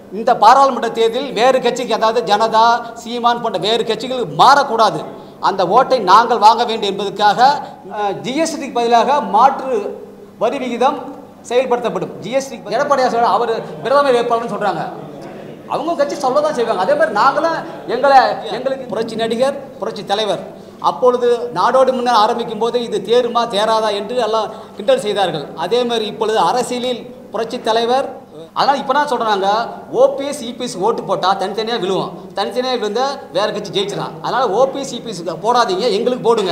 இந்த பாராளுமன்ற தேர்தலில் வேறு கட்சிக்கு அதாவது ஜனதா சீமான் போன்ற வேறு கட்சிகள் மாறக்கூடாது அந்த ஓட்டை நாங்கள் வாங்க வேண்டும் என்பதற்காக ஜிஎஸ்டிக்கு பதிலாக மாற்று வரி விகிதம் செயல்படுத்தப்படும் ஜிஎஸ்டி எடப்பாடி சொல்ற அவர் பிரதமர் வேட்பாளர்னு சொல்கிறாங்க அவங்க கட்சி சொல்ல தான் செய்வாங்க அதே மாதிரி நாங்களும் எங்களை எங்களுக்கு புரட்சி நடிகர் புரட்சி தலைவர் அப்பொழுது நாடோடு முன்னர் ஆரம்பிக்கும் போது இது தேருமா தேராதா என்று எல்லாம் கிண்டல் செய்தார்கள் அதே மாதிரி இப்பொழுது அரசியலில் புரட்சி தலைவர் அதனால் இப்போ நான் சொல்கிறாங்க ஓபிஎஸ் இபிஎஸ் ஓட்டு போட்டால் தனித்தனியாக விழுவோம் தனித்தனியாக விழுந்தால் வேறு கட்சி ஜெயிச்சிடலாம் அதனால் ஓபிஎஸ் இபிஎஸ் போடாதீங்க எங்களுக்கு போடுங்க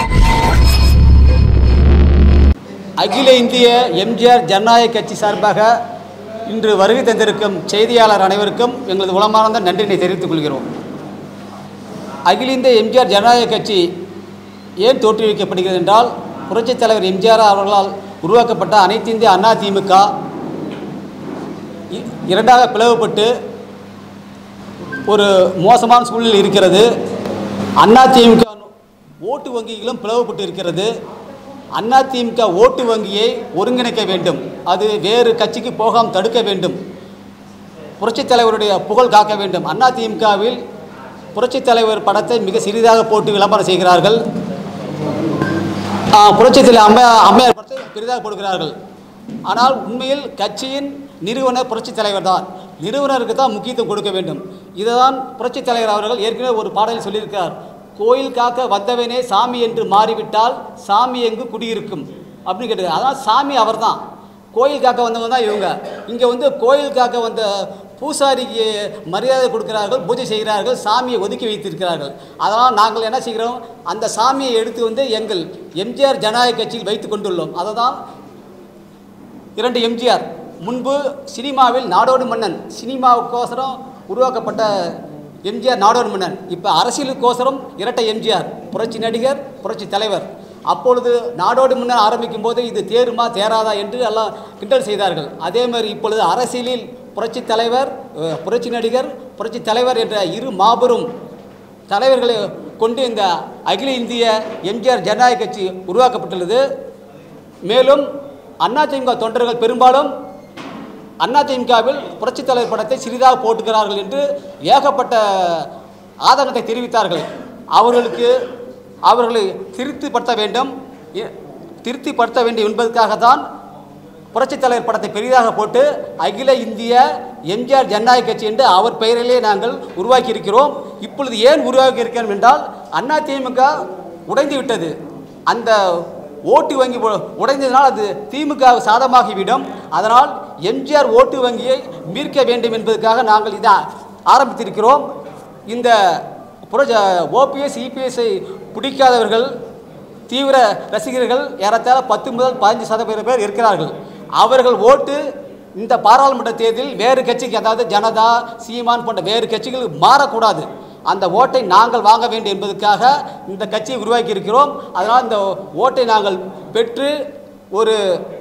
அகில இந்திய எம்ஜிஆர் ஜனநாயக கட்சி சார்பாக இன்று வருகை தந்திருக்கும் செய்தியாளர் அனைவருக்கும் எங்களது உளமார்ந்த நன்றினை தெரிவித்துக் கொள்கிறோம் அகில இந்திய எம்ஜிஆர் ஜனநாயக கட்சி ஏன் தோற்றுவிக்கப்படுகிறது என்றால் புரட்சித் தலைவர் எம்ஜிஆர் அவர்களால் உருவாக்கப்பட்ட அனைத்து இந்திய அண்ணா திமுக இ- இரண்டாக பிளவுபட்டு ஒரு மோசமான சூழ்நிலை இருக்கிறது அண்ணா திமுக ஓட்டு வங்கிகளும் பிளவுபட்டு இருக்கிறது அண்ணா திமுக ஓட்டு வங்கியை ஒருங்கிணைக்க வேண்டும் அது வேறு கட்சிக்கு போகாமல் தடுக்க வேண்டும் புரட்சித் தலைவருடைய புகழ் காக்க வேண்டும் அண்ணா திமுகவில் புரட்சித் தலைவர் படத்தை மிக சிறிதாக போட்டு விளம்பரம் செய்கிறார்கள் ஆ, புரட்சித் தலைவர் அம்மையா அம்மையார் படத்தை பெரிதாக போடுகிறார்கள் ஆனால் உண்மையில் கட்சியின் நிறுவனர் புரட்சித் தலைவர் தான் நிறுவனருக்கு தான் முக்கியத்துவம் கொடுக்க வேண்டும் இதுதான் புரட்சித் தலைவர் அவர்கள் ஏற்கனவே ஒரு பாடலில் சொல்லியிருக்கிறார் கோயில் காக்க வந்தவனே சாமி என்று மாறிவிட்டால் சாமி எங்கு குடியிருக்கும் அப்படின்னு கேட்டு அதான் சாமி அவர்தான் கோயில் காக்க வந்தவங்க தான் இவங்க இங்கே வந்து கோயில் காக்க வந்த பூசாரிக்கு மரியாதை கொடுக்கிறார்கள் பூஜை செய்கிறார்கள் சாமியை ஒதுக்கி வைத்திருக்கிறார்கள் அதனால் நாங்கள் என்ன செய்கிறோம் அந்த சாமியை எடுத்து வந்து எங்கள் எம்ஜிஆர் ஜனநாயக கட்சியில் வைத்து கொண்டுள்ளோம் அதை தான் இரண்டு எம்ஜிஆர் முன்பு சினிமாவில் நாடோடி மன்னன் சினிமாவுக்கோசரம் உருவாக்கப்பட்ட எம்ஜிஆர் நாடோடி மன்னன் இப்போ அரசியலுக்கோசரம் இரட்டை எம்ஜிஆர் புரட்சி நடிகர் புரட்சி தலைவர் அப்பொழுது நாடோடி மன்னன் ஆரம்பிக்கும் போது இது தேருமா தேராதா என்று எல்லாம் கிண்டல் செய்தார்கள் அதே மாதிரி இப்பொழுது அரசியலில் புரட்சி தலைவர் அஹ், புரட்சி நடிகர் புரட்சி தலைவர் என்ற இரு மாபெரும் தலைவர்களை கொண்டு இந்த அகில இந்திய எம்ஜிஆர் ஜனநாயக கட்சி உருவாக்கப்பட்டுள்ளது மேலும் அதிமுக தொண்டர்கள் பெரும்பாலும் அதிமுகவில் புரட்சித் தலைவர் படத்தை சிறிதாக போட்டுக்கிறார்கள் என்று ஏகப்பட்ட ஆதங்கத்தை தெரிவித்தார்கள் அவர்களுக்கு அவர்களை திருப்திப்படுத்த வேண்டும் எ- திருப்திப்படுத்த வேண்டும் என்பதற்காகத்தான் புரட்சித் தலைவர் படத்தை பெரிதாக போட்டு அகில இந்திய எம்ஜிஆர் ஜனநாயக கட்சி என்று அவர் பெயரிலே நாங்கள் உருவாக்கி இருக்கிறோம் இப்பொழுது ஏன் உருவாக்கி இருக்கிறோம் என்றால் அதிமுக உடைந்து விட்டது அந்த ஓட்டு வங்கி உ- உடைந்ததினால் அது திமுக சாதமாகிவிடும் அதனால் எம்ஜிஆர் ஓட்டு வங்கியை மீட்க வேண்டும் என்பதற்காக நாங்கள் இதை ஆரம்பித்திருக்கிறோம் இந்த புரஜ ஓபிஎஸ் இபிஎஸ்ஐ பிடிக்காதவர்கள் தீவிர ரசிகர்கள் ஏறத்தாழ பத்து முதல் பதினஞ்சு சதவீதம் பேர் இருக்கிறார்கள் அவர்கள் ஓட்டு இந்த பாராளுமன்ற தேர்தலில் வேறு கட்சிக்கு அதாவது ஜனதா சீமான் போன்ற வேறு கட்சிகள் மாறக்கூடாது அந்த ஓட்டை நாங்கள் வாங்க வேண்டும் என்பதற்காக இந்த கட்சியை உருவாக்கி இருக்கிறோம் அதனால் இந்த ஓட்டை நாங்கள் பெற்று ஒரு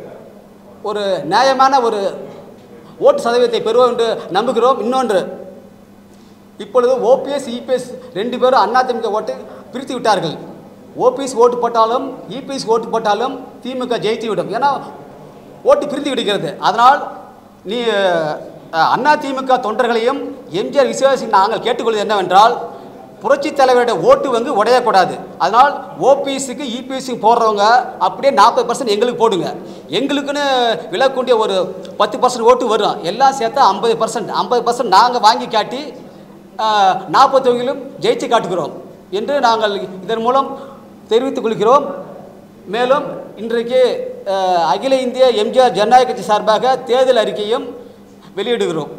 ஒரு நியாயமான ஒரு ஓட்டு சதவீதத்தை பெறுவோம் என்று நம்புகிறோம் இன்னொன்று இப்பொழுது ஓபிஎஸ் இபிஎஸ் ரெண்டு பேரும் அதிமுக ஓட்டு பிரித்து விட்டார்கள் ஓபிஎஸ் ஓட்டு போட்டாலும் இபிஎஸ் ஓட்டு போட்டாலும் திமுக ஜெயித்து விடும் ஏன்னா ஓட்டு பிரித்து விடுகிறது அதனால் நீ அண்ணா திமுக தொண்டர்களையும் எம்ஜிஆர் விசுவாசி நாங்கள் கேட்டுக்கொள்வது என்னவென்றால் புரட்சி தலைவருடைய ஓட்டு வந்து உடையக்கூடாது அதனால் ஓபிஎஸ்க்கு இபிஎஸ்க்கு போடுறவங்க அப்படியே நாற்பது பர்சன்ட் எங்களுக்கு போடுங்க எங்களுக்குன்னு விலக்கூடிய ஒரு பத்து பர்சன்ட் ஓட்டு வரும் எல்லாம் சேர்த்தா ஐம்பது பர்சன்ட் ஐம்பது பர்சன்ட் நாங்கள் வாங்கி காட்டி நாற்பத்தொங்கிலும் ஜெயிச்சு காட்டுகிறோம் என்று நாங்கள் இதன் மூலம் தெரிவித்துக் கொள்கிறோம் மேலும் இன்றைக்கு அஹ், அகில இந்திய எம்ஜிஆர் ஜனநாயக கட்சி சார்பாக தேர்தல் அறிக்கையும் வெளியிடுகிறோம்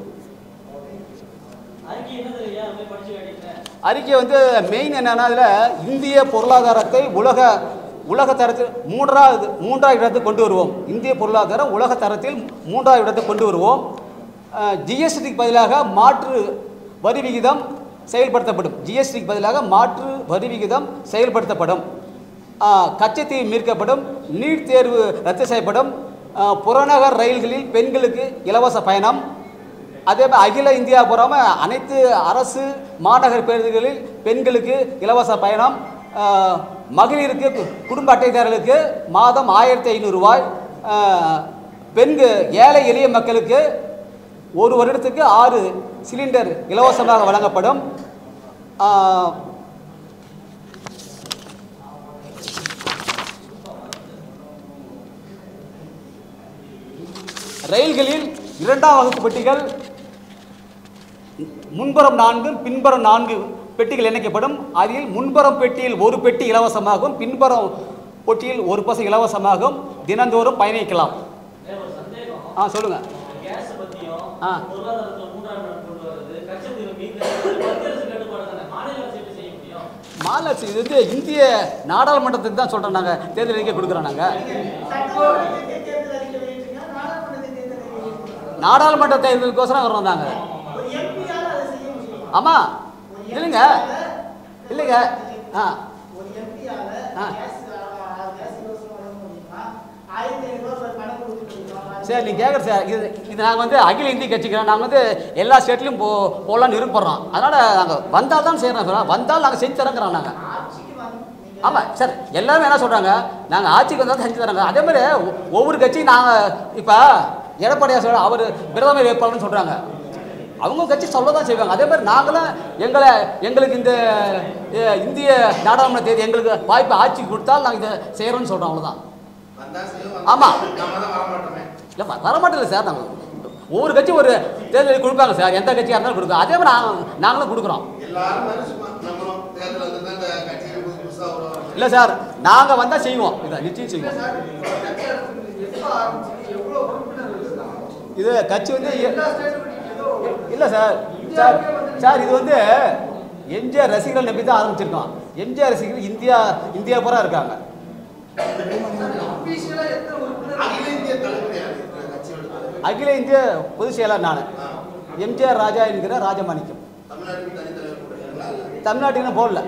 அறிக்கை வந்து மெயின் என்னன்னா அதில் இந்திய பொருளாதாரத்தை உலக உலக தரத்தில் மூன்றாவது மூன்றாவது இடத்துக்கு கொண்டு வருவோம் இந்திய பொருளாதாரம் உலக தரத்தில் மூன்றாவது இடத்துக்கு கொண்டு வருவோம் ஜிஎஸ்டிக்கு பதிலாக மாற்று வரி விகிதம் செயல்படுத்தப்படும் ஜிஎஸ்டிக்கு பதிலாக மாற்று வரி விகிதம் செயல்படுத்தப்படும் அஹ், கச்சத்தீவு மீட்கப்படும் நீட் தேர்வு ரத்து செய்யப்படும் அஹ், புறநகர் ரயில்களில் பெண்களுக்கு இலவச பயணம் அதே மாதிரி அகில இந்தியா பூராம அனைத்து அரசு மாநகர பேருந்துகளில் பெண்களுக்கு இலவச பயணம் ஆஹ், மகளிருக்கு கு- குடும்ப அட்டைதாரர்களுக்கு மாதம் ஆயிரத்தி ஐநூறு ரூபாய் ஆஹ், பெண்கு ஏழை எளிய மக்களுக்கு ஒரு வருடத்துக்கு ஆறு சிலிண்டர் இலவசமாக வழங்கப்படும் ஆ, ரயில்களில் இரண்டாம் வகுப்பு பெட்டிகள் முன்புறம் நான்கு பின்புறம் நான்கு பெட்டிகள் இணைக்கப்படும் அதில் முன்புறம் பெட்டியில் ஒரு பெட்டி இலவசமாகும் பின்புறம் பெட்டியில் ஒரு பசு இலவசமாகும் தினந்தோறும் பயணிக்கலாம் ஆ சொல்லுங்க கேஸ் பத்தியும் ஆ பொருளாதாரத்துல மூன்றாம் இடம் கொண்டு வர்றது கச்சத்தீவு மீது மத்திய அரசு கட்டுப்பாடு தானே மாநில அரசு எப்படி செய்ய முடியும் மாநில அரசு இது வந்து இந்திய நாடாளுமன்றத்துக்கு தான் சொல்கிறோம் நாங்கள் தேர்தல் அறிக்கை கொடுக்குறோம் நாங்கள் சட்டமன்றத்துக்கு தேர்தல் அறிக்கை வெளியிட்டீங்க, நாடாளுமன்றத்துக்கு தேர்தல் அறிக்கை வெளியிட்டீங்க. நாடாளுமன்ற தேர்தலுக்கோசரம் வர்றோம் நாங்கள் ஒரு எம்பியால அதை செய்ய முடியும் ஆமாம் இல்லைங்க இல்லைங்க ஆ ஒரு எம்பியால ஆ. கேஸ் ஆ, கேஸ் இலவசம் வழங்க முடியுமா ஆயிரத்தி ஐநூறு ரூபாய் பணம் கொடுத்துட்டு இருக்கோம். சரி நீங்கள் கேட்குற சார் இது இது நாங்கள் வந்து அகில இந்திய கட்சிக்கிறோம் நாங்கள் வந்து எல்லா ஸ்டேட்லையும் போ போகலான்னு விரும்புகிறோம் அதனால் நாங்கள் வந்தால் தான் செய்கிறோம் சார் வந்தால் நாங்கள் செஞ்சு தரங்கிறோம் நாங்கள் ஆட்சிக்கு வந்து நீங்க ஆமாம் சார் எல்லாருமே என்ன சொல்கிறாங்க நாங்கள் ஆட்சிக்கு வந்தால் செஞ்சு தராங்க அதே மாதிரி ஒ- ஒவ்வொரு கட்சியும் நாங்கள் இப்போ எடப்பாடியார் சொல்ற அவர் பிரதமர் வேட்பாளர்னு சொல்கிறாங்க அவங்க கட்சி சொல்ல தான் செய்வாங்க அதே மாதிரி நாங்களும் எங்களை எங்களுக்கு இந்த எ, இந்திய நாடாளுமன்ற தேதி எங்களுக்கு வாய்ப்பு ஆட்சிக்கு கொடுத்தால் நாங்கள் இதை செய்கிறோம்னு சொல்கிறோம் அவ்வளோதான் வந்தா செய்வோம். ஆமா. நம்ம தான் வர மாட்டோமே இல்லை வ- வரமாட்டேன் சார் நாங்கள் ஒவ்வொரு கட்சி ஒரு தேர்தல் கொடுப்பாங்க சார் எந்த கட்சியாக இருந்தாலும் கொடுக்கும் அதே மாதிரி நாங்கள் நாங்களும் கொடுக்குறோம் எல்லாரும் மாதிரி சும்மா நம்மளும் தேர்தல் வந்து இந்த கட்சியில் புதுசு புதுசா வருவாங்க இல்லை சார் நாங்கள் வந்தால் செய்வோம் இதை நிச்சயம் செய்வோம் இது கட்சி வந்து எ- இல்லை சார் சார் சார் இது வந்து எம்ஜிஆர் ரசிகர்கள் நம்பி தான் ஆரம்பிச்சிருக்கோம் எம்ஜிஆர் ரசிகர்கள் இந்தியா இந்தியா பூரா இருக்காங்க அகில இந்திய தலைவர் யாரு இந்த கட்சியோட தலைவர் அகில இந்திய பொதுச் செயலாளர் நான் எம்ஜிஆர் ராஜா என்கிற ராஜமாணிக்கம் தமிழ்நாட்டுக்கு தனி தலைவர் போடுறீங்களா இல்ல தமிழ்நாட்டுக்கு போடல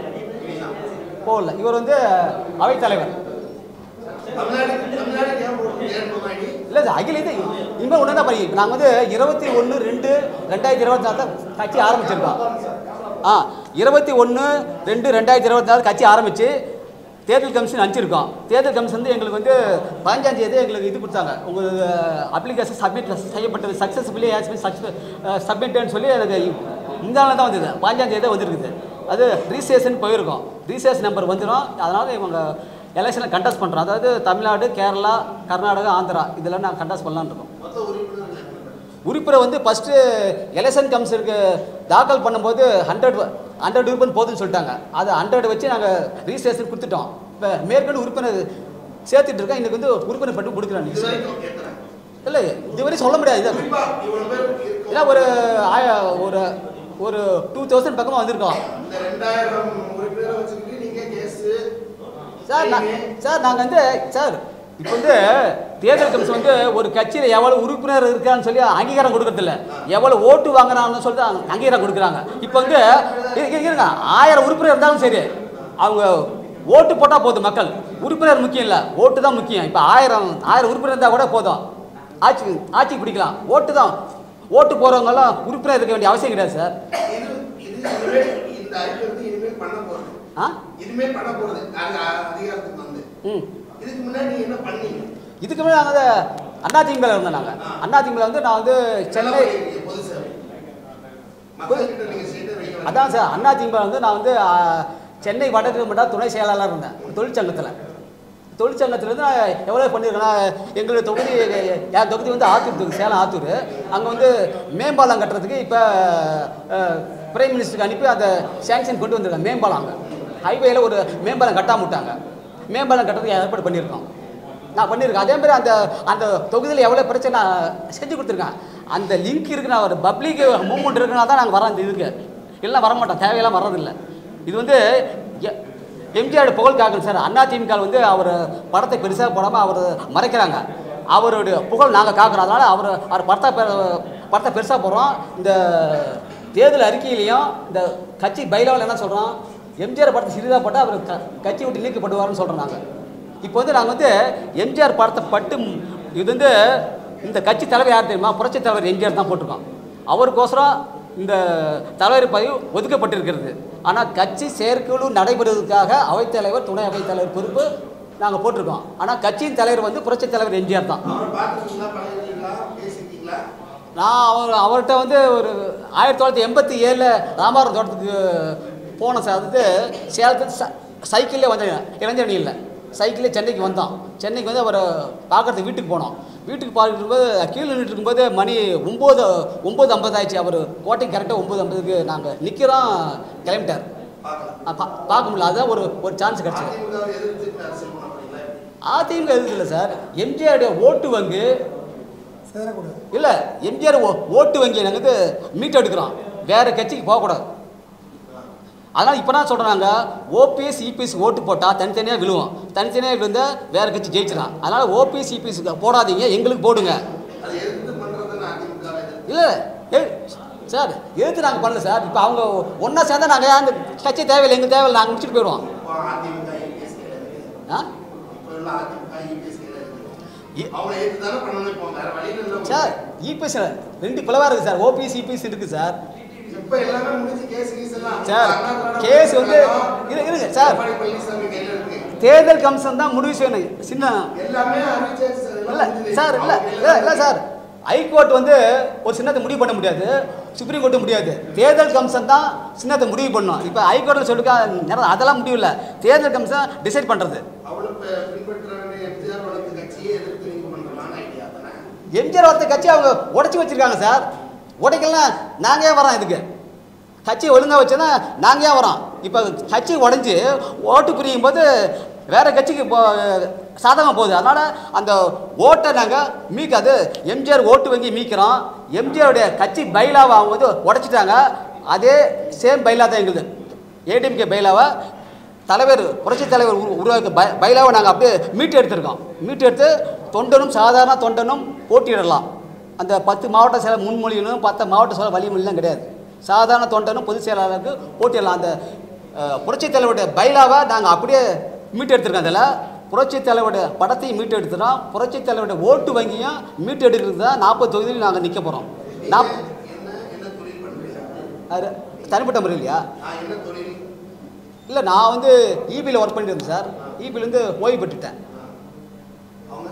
போடல இவர் வந்து அவைத்தலைவர் தமிழ்நாடு தமிழ்நாட்டுக்கு ஏன் போடுறீங்க ஏன் முன்னாடி இல்லை சார் அகில இந்திய இனிமேல் ஒன்று தான் பண்ணி நாங்கள் வந்து இருபத்தி ஒன்று ரெண்டு ரெண்டாயிரத்தி இருபத்தி நாலு தான் கட்சி ஆரம்பிச்சிருக்கோம் ஆ இருபத்தி ஒன்று ரெண்டு ரெண்டாயிரத்தி இருபத்தி நாலு கட்சி ஆரம்பித்து தேர்தல் கமிஷன் அனுப்பிச்சிருக்கோம் தேர்தல் கமிஷன் வந்து எங்களுக்கு வந்து பதினஞ்சாம் தேதி எங்களுக்கு இது கொடுத்தாங்க உங்கள் அப்ளிகேஷன் சப்மிட் செய்யப்பட்டது சக்ஸஸ்ஃபுல்லி ஹேஸ் பின் சப்மிட்டட்னு சொல்லி எனக்கு முந்தான தான் வந்தது பதினஞ்சாம் தேதி தான் வந்திருக்குது அது ரீசேஷன் போயிருக்கோம் ரீசேஷன் நம்பர் வந்துடும் அதனால் இவங்க எலெக்ஷனில் கண்டஸ்ட் பண்ணுறோம் அதாவது தமிழ்நாடு கேரளா கர்நாடகா ஆந்திரா இதெல்லாம் நாங்கள் கண்டஸ்ட் பண்ணலான்னு இருக்கோம் மொத்த உறுப்பினர்கள் எத்தனை பேர்? உறுப்பினர் வந்து ஃபஸ்ட்டு எலெக்ஷன் கமிஷனுக்கு தாக்கல் பண்ணும்போது ஹண்ட்ரட் ஹண்ட்ரட் உறுப்பினர் போதும்னு சொல்லிட்டாங்க அது ஹண்ட்ரட் வச்சு நாங்கள் ரிஜிஸ்ட்ரேஷன் கொடுத்துட்டோம் இப்போ மேற்கொண்டு உறுப்பினர் சேர்த்துட்டு இருக்கோம் இன்னைக்கு வந்து உறுப்பினர் பட்டு இது கொடுக்குறாங்க வரைக்கும் எத்தனை இல்லை இதுவரை சொல்ல முடியாது இது குறிப்பா இவ்வளவு பேர் இருக்கோம். ஏன்னா ஒரு ஆய- ஒரு ஒரு டூ தௌசண்ட் பக்கமாக வந்திருக்கோம் இந்த ரெண்டாயிரம் உறுப்பினரை வச்சுக்கிட்டு நீங்க கேஸ் சார் நான் சார் நாங்கள் வந்து சார் இப்போ வந்து தேர்தல் கமிஷன் வந்து ஒரு கட்சியில் எவ்வளோ உறுப்பினர் இருக்கான்னு சொல்லி அங்கீகாரம் கொடுக்கறதில்ல எவ்வளோ ஓட்டு வாங்குறாங்கன்னு சொல்லிட்டு அங்க- அங்கீகாரம் கொடுக்குறாங்க இப்போ வந்து இரு- இரு- இருங்க ஆயிரம் உறுப்பினர் இருந்தாலும் சரி அவங்க ஓட்டு போட்டால் போதும் மக்கள் உறுப்பினர் முக்கியம் இல்லை ஓட்டு தான் முக்கியம் இப்போ ஆயிரம் ஆயிரம் உறுப்பினர் இருந்தால் கூட போதும் ஆட்சி ஆட்சிக்கு பிடிக்கலாம் ஓட்டு தான் ஓட்டு போகிறவங்கெல்லாம் உறுப்பினர் இருக்க வேண்டிய அவசியம் கிடையாது சார் இது இது இனிமேல் இந்த அறிக்கை வந்து இனிமேல் பண்ண போறது ஆ இனிமேல் பண்ண போறது அது அ- அதிகாரத்துக்கு வந்து ம் இதுக்கு முன்னாடி நீங்க என்ன பண்ணீங்க இதுக்கு முன்னாடி நாங்கள் அண்ணா திமுக இருந்தோம் நாங்கள் அண்ணா திமுக வந்து நான் வந்து சென்னை பண்ணிருக்கீங்க, பொது சேவை மக்கள்கிட்ட நீங்க சீட்டை வைக்க அதான் சார் அண்ணா திமுக வந்து நான் வந்து ஆ, சென்னை வடக்கு மண்டல துணை செயலாளராக இருந்தேன் தொழிற்சங்கத்தில் தொழிற்சங்கத்திலேருந்து நான் எவ்வளோ பண்ணியிருக்கேன்னா எங்களுடைய தொகுதி என் தொகுதி வந்து ஆத்தூர் தொகுதி சேலம் ஆத்தூர் அங்கே வந்து மேம்பாலம் கட்டுறதுக்கு இப்போ பிரைம் மினிஸ்டருக்கு அனுப்பி அந்த சேங்ஷன் கொண்டு வந்திருக்காங்க மேம்பாலம் அங்கே ஹைவேயில் ஒரு மேம்பாலம் கட்டாம விட்டாங்க மேம்பாலம் கட்டுறதுக்கு ஏற்பாடு பண்ணியிருக்கோம் நான் பண்ணியிருக்கேன் அதே மாதிரி அந்த அந்த தொகுதியில் எவ்வளோ பிரச்சனை நான் செஞ்சு கொடுத்துருக்கேன் அந்த லிங்க் இருக்கு நான் ஒரு பப்ளிக் மூவ்மெண்ட் இருக்குன்னா தான் நாங்கள் வரோம் இந்த இதுக்கு இல்லைன்னா வரமாட்டோம் தேவையெல்லாம் வர்றதில்லை இது வந்து எ- எம்ஜிஆர் புகழ் காக்கணும் சார் அண்ணா திமுக வந்து அவர் படத்தை பெருசாக போடாமல் அவர் மறைக்கிறாங்க அவருடைய புகழ் நாங்கள் காக்கிறோம் அதனால் அவர் அவர் படத்தை பெ- படத்தை பெருசாக போடுறோம் இந்த தேர்தல் அறிக்கையிலையும் இந்த கட்சி பைலாவில் என்ன சொல்கிறோம் எம்ஜிஆர் படத்தை சிறிதாக போட்டால் அவர் க கட்சி விட்டு நீக்கப்படுவார்னு சொல்கிறோம் நாங்கள் இப்போ வந்து நாங்கள் வந்து எம்ஜிஆர் படத்தை பட்டு ம், இது வந்து இந்த கட்சி தலைவர் யார் தெரியுமா புரட்சி தலைவர் எம்ஜிஆர் தான் போட்டிருக்கோம் அவருக்கோசரம் இந்த தலைவர் பதவி ஒதுக்கப்பட்டிருக்கிறது ஆனால் கட்சி செயற்குழு நடைபெறுவதற்காக அவைத்தலைவர் துணை அவைத்தலைவர் பொறுப்பு நாங்கள் போட்டிருக்கோம் ஆனால் கட்சியின் தலைவர் வந்து புரட்சி தலைவர் எம்ஜிஆர் தான் அவரை பார்த்துருக்கீங்களா பழகிருக்கீங்களா பேசிருக்கீங்களா நான் அவர் அவர்கிட்ட வந்து ஒரு ஆயிரத்தி தொள்ளாயிரத்தி எண்பத்தி ஏழில் ராமநாதபுரம் தோட்டத்துக்கு போனேன் சார் அது சேலத்துக்கு ச சைக்கிள்லேயே வந்தேன் இளைஞரணி இல்லை சைக்கிளே சென்னைக்கு வந்தோம் சென்னைக்கு வந்து அவரை பார்க்கறதுக்கு வீட்டுக்கு போனோம் வீட்டுக்கு பார்த்துட்டு இருக்கும்போது கீழே நின்றுட்டு இருக்கும்போது மணி ஒம்பது ஒம்பது ஐம்பது ஆயிடுச்சு அவர் கோட்டைக்கு கரெக்டாக ஒம்பது ஐம்பதுக்கு நாங்கள் நிற்கிறோம் கிளம்பிட்டார் பார்க்கலாம் ஆ, பா- பார்க்க முடியல அதுதான் ஒரு ஒரு சான்ஸ் கிடச்சிது அதிமுகவை எதிர்த்து இப்ப அரசியல் பண்ண போறீங்களா அதிமுக எதுவும் இல்லை சார் எம்ஜிஆருடைய ஓட்டு வங்கி சேரக்கூடாது இல்லை எம்ஜிஆர் ஓ ஓட்டு வங்கி நாங்கள் வந்து மீட் எடுக்கிறோம் வேறு கட்சிக்கு போகக்கூடாது அதனால் இப்போ நான் சொல்கிறேன் ஓபிஎஸ் இபிஎஸ் ஓட்டு போட்டால் தனித்தனியாக விழுவோம் தனித்தனியாக விழுந்தால் வேறு கட்சி ஜெயிச்சிடும் அதனால் ஓபிஎஸ் இபிஎஸ் போடாதீங்க எங்களுக்கு போடுங்க அதை எதிர்த்து பண்றதுன்னு அதிமுகவை எதிர்த்து இல்லை ஏ சார் எதுக்கு நாங்கள் பண்ணல சார் இப்போ அவங்க ஒன்றா சேர்ந்தா நாங்கள் அந்த கட்சி தேவையில்லை எங்களுக்கு தேவையில்லை நாங்கள் முடிச்சுட்டு போயிடுவோம் இப்போ அதிமுக இபிஎஸ் கையில இருக்கு ஆ இப்போ உள்ள அதிமுக இபிஎஸ் கையில இருக்கு இ- அவங்களை எதிர்த்து தானே பண்ணணும் இப்போ வேற வழியில இல்லை சார் இபிஎஸ் ரெண்டு பிளவாக இருக்குது சார் ஓபிஎஸ் இபிஎஸ் இருக்குது சார் இப்போ எல்லாமே முடிஞ்சு கேஸ் கீஸ் எல்லாம் சார், அண்ணா திராவிட கேஸ் வந்து- கழகம், இரு- இருங்க, சார். எடப்பாடி பழனிசாமி கையில இருக்கு தேர்தல் கமிஷன் தான் முடிவு செய்யணும் சின்ன எல்லாமே அறிவிச்சாச்சு சார் இல்லை எல்லாம் முடிஞ்சுது. சார் இல்லை அவங்க இல்லை இல்லை சார் ஹைகோர்ட் வந்து ஒரு சின்னத்தை முடிவு பண்ண முடியாது சுப்ரீம் கோர்ட்டு முடியாது தேர்தல் கமிஷன் தான் சின்னத்தை முடிவு பண்ணும் இப்போ ஹைகோர்ட்டில் சொல்லிருக்கா நேரம் அதெல்லாம் முடிவு இல்லை தேர்தல் கமிஷன் டிசைட் பண்ணுறது அவளும் ப- பின்பற்ற வேண்டிய எம்ஜிஆர் வளர்த்த கட்சியை எதிர்த்து நீங்க பண்றலாம்னு ஐடியா தானே எம்ஜிஆர் ஒருத்த கட்சி அவங்க உடைச்சி வச்சிருக்காங்க சார் உடைக்கலாம் நாங்கள் ஏன் வரோம் இதுக்கு கட்சி ஒழுங்காக வச்சோன்னா நாங்கள் ஏன் வரோம் இப்போ கட்சி உடஞ்சி ஓட்டு பிரியும் போது வேறு கட்சிக்கு போ சாதகமாக போகுது அதனால் அந்த ஓட்டை நாங்கள் மீக்காது எம்ஜிஆர் ஓட்டு வங்கி மீக்கிறோம் எம்ஜிஆருடைய கட்சி பைலாவை அவங்க வந்து உடைச்சிட்டாங்க அதே சேம் பைலா தான் எங்களுது ஏடிஎம்கே பைலாவை தலைவர் புரட்சி தலைவர் உரு உருவாக்க பை பைலாவை நாங்கள் அப்படியே மீட்டு எடுத்திருக்கோம் மீட்டு எடுத்து தொண்டனும் சாதாரண தொண்டனும் போட்டியிடலாம் அந்த பத்து மாவட்ட செயலர் முன்மொழியினும் பத்து மாவட்ட செயலர் வழிமொழிலாம் கிடையாது சாதாரண தொண்டனும் பொதுச் செயலாளருக்கு போட்டியிடலாம் அந்த அஹ், புரட்சி தலைவருடைய பைலாவை நாங்கள் அப்படியே மீட்டு எடுத்திருக்கோம் அதில் புரட்சி தலைவருடைய படத்தையும் மீட்டு எடுத்துகிறோம் புரட்சி தலைவருடைய ஓட்டு வங்கியும் மீட்டு எடுக்கிறது தான் நாற்பது தொகுதியில் நாங்கள் நிற்க போகிறோம் நாப் என்ன என்ன தொழில் பண்றீங்க அது தனிப்பட்ட முறையிலையா நான் என்ன தொழில் இல்லை நான் வந்து இபியில் ஒர்க் பண்ணிட்டு இருந்தேன் சார் இபிலேருந்து ஓய்வு பெற்றுட்டேன் அவங்க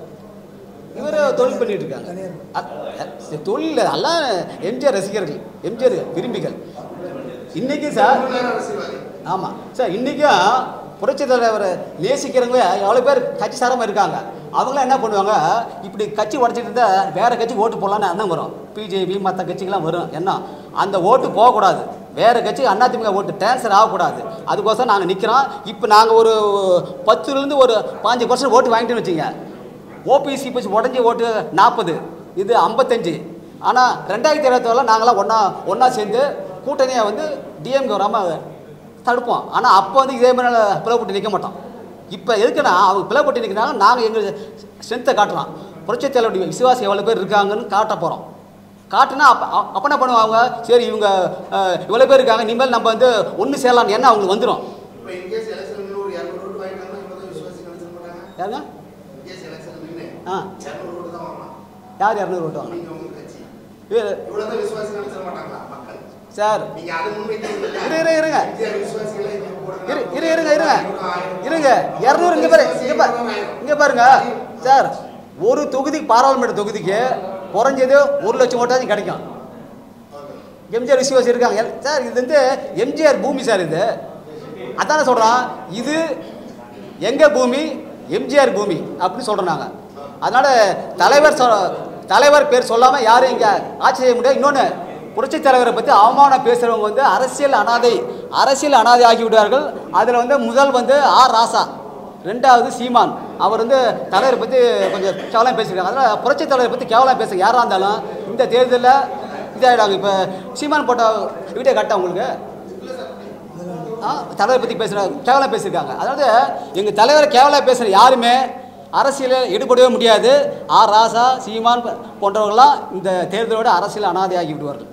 இவர் தொழில் பண்ணிட்டு இருக்காங்க அ- அ- தொழில் எல்லாம் எம்ஜிஆர் ரசிகர்கள் எம்ஜிஆர் விரும்பிகள் இன்னைக்கு சார் முழு நேர அரசியல்வாதி ஆமாம் சார் இன்றைக்கும் புரட்சி தலைவரை நேசிக்கிறவங்க எவ்வளோ பேர் கட்சி சாரமாக இருக்காங்க அவங்களாம் என்ன பண்ணுவாங்க இப்படி கட்சி உடச்சிட்டு இருந்தால் வேறு கட்சி ஓட்டு போடலான்னு எண்ணம் வரும் பிஜேபி மற்ற கட்சிக்கெல்லாம் வரும் என்ன அந்த ஓட்டு போகக்கூடாது வேறு கட்சி அதிமுக ஓட்டு டிரான்ஸ்ஃபர் ஆகக்கூடாது அதுக்கோசரம் நாங்கள் நிற்கிறோம் இப்போ நாங்கள் ஒரு பத்துலேருந்து ஒரு பாஞ்சு பர்சன்ட் ஓட்டு வாங்கிட்டோன்னு வச்சுங்க ஓபிசி பிசி உடஞ்சி ஓட்டு நாற்பது இது ஐம்பத்தஞ்சு ஆனால் ரெண்டாயிரத்தி இருபத்தோரில் நாங்களாம் ஒன்றா ஒன்றா சேர்ந்து கூட்டணியை வந்து டிஎம்கே வராமல் தடுப்போம் ஆனால் அப்போ வந்து இதே மாதிரி பிளவுபட்டு நிற்க மாட்டோம் இப்போ எதுக்குன்னா அவங்க பிளவுபட்டு நிற்கிறாங்க நாங்கள் எங்கள் ஸ்ட்ரென்த்தை காட்டுறோம் புரட்சி தலைவருடைய விசுவாசி எவ்வளோ பேர் இருக்காங்கன்னு காட்ட போகிறோம் காட்டுனா அப்போ அப்போ என்ன பண்ணுவாங்க சரி இவங்க அஹ், இவ்வளோ பேர் இருக்காங்க இனிமேல் நம்ம வந்து ஒன்று சேரலாம்னு என்ன அவங்களுக்கு வந்துடும் இப்போ இன்கேஸ் எலெக்ஷன் ஒரு இரநூறு ஓட்டு வாங்கிட்டாங்கன்னா இப்போ தான் விசுவாசி நினைச்சிட மாட்டாங்க யாருங்க இன்கேஸ் எலெக்ஷன் நின்று ஆ இரநூறு ஓட்டு தான் வாங்கலாம் யார் இரநூறு ஓட்டுவாங்க நீங்க உங்க கட்சி இது இவ்வளோ தான் விசுவாசி நினைச்சிட மாட்டாங்களா மக்கள் சார் நீங்க அது முன்வைக்கிறீங்க இரு, இரு, இருங்க. எம்ஜிஆர் விசுவாசிகளை இதுக்கு போடுங்க. இரு இரு இருங்க இருங்க இருங்க இரநூறு இங்கே பாரு இங்கே பாரு இங்கே பாருங்க சார் ஒரு தொகுதிக்கு பாராளுமன்ற தொகுதிக்கு குறைஞ்சது ஒரு லட்சம் ஓட்டாச்சும் கிடைக்கும் எம்ஜிஆர் விசுவாசி இருக்காங்க எல்- சார் இது வந்து எம்ஜிஆர் பூமி சார் இது அதானே சொல்கிறோம் இது எங்கள் பூமி எம்ஜிஆர் பூமி அப்படின்னு சொல்கிறோம் நாங்கள் அதனால் தலைவர் சொ தலைவர் பேர் சொல்லாமல் யாரும் இங்கே ஆட்சி செய்ய முடியாது இன்னொன்று புரட்சி தலைவரை பற்றி அவமானம் பேசுகிறவங்க வந்து அரசியல் அனாதை அரசியல் அனாதை ஆகி விடுவார்கள் அதில் வந்து முதல் வந்து ஆர் ராசா ரெண்டாவது சீமான் அவர் வந்து தலைவரை பற்றி கொஞ்சம் கேவலம் பேசியிருக்காங்க அதனால் புரட்சி தலைவரை பற்றி கேவலம் பேச யாராக இருந்தாலும் இந்த தேர்தலில் இதாகிடாங்க இப்போ சீமான் போட்ட வீடியோ கரெக்டாக உங்களுக்கு ஆ தலைவரை பற்றி பேசுகிற கேவலம் பேசியிருக்காங்க அதாவது எங்கள் தலைவரை கேவலம் பேசுகிற யாருமே அரசியலில் ஈடுபடவே முடியாது ஆர் ராசா சீமான் போன்றவர்கள்லாம் இந்த தேர்தலோட அரசியல் அனாதையாகி விடுவார்கள்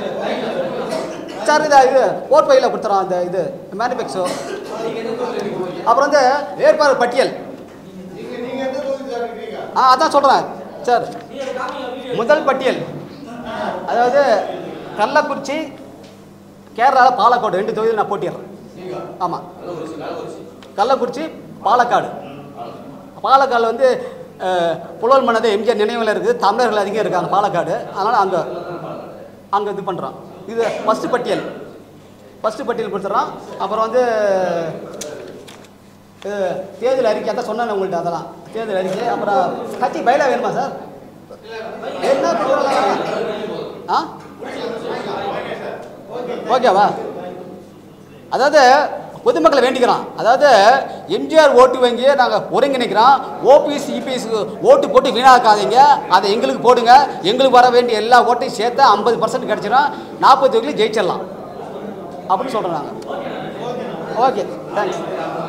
சார் இது இது ஓட் பையில் கொடுத்துறோம் அந்த இது மேனுஃபேக்சர் அப்புறம் வந்து வேட்பாளர் பட்டியல் நீங்க நீங்க எந்த தொகுதி சார் இருக்கீங்க ஆ அதான் சொல்கிறேன் சார் முதல் பட்டியல் அதாவது கள்ளக்குறிச்சி கேரளாவில் பாலக்காடு ரெண்டு தொகுதியில் நான் போட்டிடுறேன் ஆமாம் கள்ளக்குறிச்சி பாலக்காடு பாலக்காடு வந்து அஹ், புலவல் மன்னதை எம்ஜிஆர் நினைவில் இருக்குது தமிழர்கள் அதிகம் இருக்காங்க பாலக்காடு அதனால் அங்கே அங்கே இது பண்ணுறோம் இது ஃபஸ்ட்டு பட்டியல் ஃபஸ்ட்டு பட்டியல் கொடுத்துட்றோம் அப்புறம் வந்து இது தேர்தல் அறிக்கை அதான் சொன்னேன் உங்கள்கிட்ட அதெல்லாம் தேர்தல் அறிக்கை அப்புறம் கட்சி பயிலா வேணுமா சார் என்ன பண்ணுறாங்க ஆ ஓகேவா அதாவது பொதுமக்களை வேண்டிக்கிறோம் அதாவது எம்ஜிஆர் ஓட்டு வங்கியை நாங்கள் ஒருங்கிணைக்கிறோம் ஓபிஎஸ் இபிஎஸ்க்கு ஓட்டு போட்டு வீணாக்காதீங்க அதை எங்களுக்கு போடுங்க எங்களுக்கு வர வேண்டிய எல்லா ஓட்டையும் சேர்த்து ஐம்பது பர்சன்ட் கிடச்சிரும் நாற்பத்தி ஜெயிச்சிடலாம் அப்படின்னு சொல்கிறோம் நாங்கள் ஓகே தேங்க்ஸ்